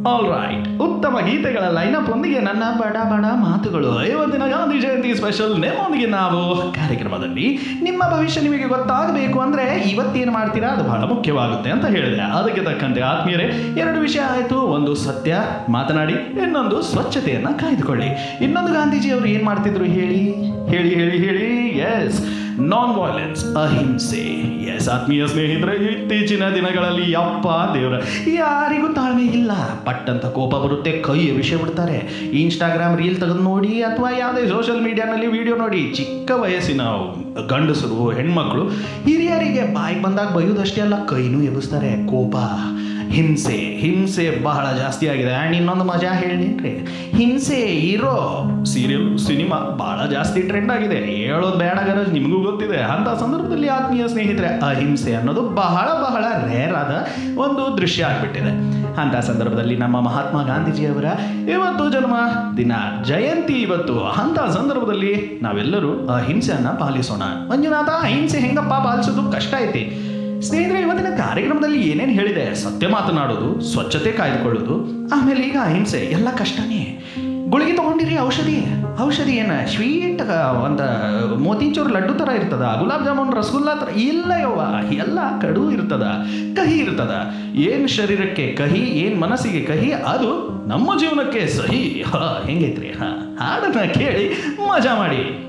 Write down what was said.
all right ಉತ್ತಮ ಗೀತೆಗಳ lineup ಒಂದಿಗೆ ನನ್ನ ಬಡ ಬಡ ಮಾತುಗಳು ಇವತ್ತಿನ ಗಾಂಧಿ ಜಯಂತಿ ಸ್ಪೆಷಲ್ ನೇಮೊಂದಿಗೆ ನಾವು ಕಾರ್ಯಕ್ರಮದಲ್ಲಿ ನಿಮ್ಮ ಭವಿಷ್ಯ ನಿಮಗೆ ಗೊತ್ತಾಗಬೇಕು ಅಂದ್ರೆ ಇವತ್ತೇನು ಮಾಡ್ತೀರಾ ಅದು ಬಹಳ ಮುಖ್ಯವಾಗುತ್ತೆ ಅಂತ ಹೇಳಿದೆ ಅದಕ್ಕೆ ತಕ್ಕಂತೆ ಆತ್ಮೀಯರೇ ಎರಡು ವಿಷಯ ಆಯಿತು ಒಂದು ಸತ್ಯ ಮಾತನಾಡಿ ಇನ್ನೊಂದು ಸ್ವಚ್ಛತೆಯನ್ನ ಕಾಯ್ದುಕೊಳ್ಳಿ ಇನ್ನೊಂದು ಗಾಂಧೀಜಿ ಅವರು ಏನ್ ಮಾಡ್ತಿದ್ರು ಹೇಳಿ ಹೇಳಿ ಹೇಳಿ ಹೇಳಿ ಎಸ್ ನಾನ್ ವಾಯ್ಲೆನ್ಸ್ ಅಹಿಂಸೆ ಎಸ್ ಆತ್ಮೀಯ ಸ್ನೇಹಿತರೆ ಇತ್ತೀಚಿನ ದಿನಗಳಲ್ಲಿ ಯಪ್ಪ ದೇವರ ಯಾರಿಗೂ ತಾಳ್ಮೆ ಇಲ್ಲ ಪಟ್ಟಂತ ಕೋಪ ಬರುತ್ತೆ ಕೈ ವಿಷಯ ಬಿಡ್ತಾರೆ ಇನ್ಸ್ಟಾಗ್ರಾಮ್ ರೀಲ್ ತೆಗೆದು ನೋಡಿ ಅಥವಾ ಯಾವುದೇ ಸೋಷಿಯಲ್ ಮೀಡಿಯಾನಲ್ಲಿ ವಿಡಿಯೋ ನೋಡಿ ಚಿಕ್ಕ ವಯಸ್ಸಿನ ಗಂಡಸರು ಹೆಣ್ಮಕ್ಳು ಹಿರಿಯರಿಗೆ ಬಾಯಿಗೆ ಬಂದಾಗ ಬೈಯೋದಷ್ಟೇ ಅಲ್ಲ ಕೈನೂ ಎಬ್ಬಿಸ್ತಾರೆ ಕೋಪ ಹಿಂಸೆ ಹಿಂಸೆ ಬಹಳ ಜಾಸ್ತಿ ಆಗಿದೆ ಆ್ಯಂಡ್ ಇನ್ನೊಂದು ಮಜಾ ಹೇಳಿನ್ರಿ ಹಿಂಸೆ ಇರೋ ಸೀರಿಯಲ್ ಸಿನಿಮಾ ಬಹಳ ಜಾಸ್ತಿ ಟ್ರೆಂಡ್ ಆಗಿದೆ ಹೇಳೋದು ಬೇಡ ಗರಜ್ ನಿಮಗೂ ಗೊತ್ತಿದೆ ಅಂಥ ಸಂದರ್ಭದಲ್ಲಿ ಆತ್ಮೀಯ ಸ್ನೇಹಿತರೆ ಅಹಿಂಸೆ ಅನ್ನೋದು ಬಹಳ ಬಹಳ ರೇರ್ ಆದ ಒಂದು ದೃಶ್ಯ ಆಗಿಬಿಟ್ಟಿದೆ ಅಂಥ ಸಂದರ್ಭದಲ್ಲಿ ನಮ್ಮ ಮಹಾತ್ಮ ಗಾಂಧೀಜಿಯವರ ಇವತ್ತು ಜನ್ಮ ದಿನ ಜಯಂತಿ ಇವತ್ತು ಅಂಥ ಸಂದರ್ಭದಲ್ಲಿ ನಾವೆಲ್ಲರೂ ಅಹಿಂಸೆಯನ್ನ ಪಾಲಿಸೋಣ ಮಂಜುನಾಥ ಅಹಿಂಸೆ ಹೆಂಗಪ್ಪ ಪಾಲಿಸೋದು ಕಷ್ಟ ಐತಿ ಸ್ನೇಹಿತರೆ ಇವತ್ತಿನ ಕಾರ್ಯಕ್ರಮದಲ್ಲಿ ಏನೇನು ಹೇಳಿದೆ ಸತ್ಯ ಮಾತನಾಡೋದು ಸ್ವಚ್ಛತೆ ಕಾಯ್ದುಕೊಳ್ಳೋದು ಆಮೇಲೆ ಈಗ ಅಹಿಂಸೆ ಎಲ್ಲ ಕಷ್ಟನೇ ಗುಳಿಗೆ ತಗೊಂಡಿರಿ ಔಷಧಿ ಔಷಧಿ ಏನು ಸ್ವೀಟ್ ಒಂದು ಮೋತಿಚೂರ್ ಲಡ್ಡು ಥರ ಇರ್ತದ ಗುಲಾಬ್ ಜಾಮೂನ್ ರಸಗುಲ್ಲ ಥರ ಇಲ್ಲ ಯವ್ವ ಎಲ್ಲ ಕಡು ಇರ್ತದ ಕಹಿ ಇರ್ತದ ಏನು ಶರೀರಕ್ಕೆ ಕಹಿ ಏನು ಮನಸ್ಸಿಗೆ ಕಹಿ ಅದು ನಮ್ಮ ಜೀವನಕ್ಕೆ ಸಹಿ ಹಾ ಹೆಂಗೈತ್ರಿ ಹಾ ಹಾಡನ್ನ ಕೇಳಿ ಮಜಾ ಮಾಡಿ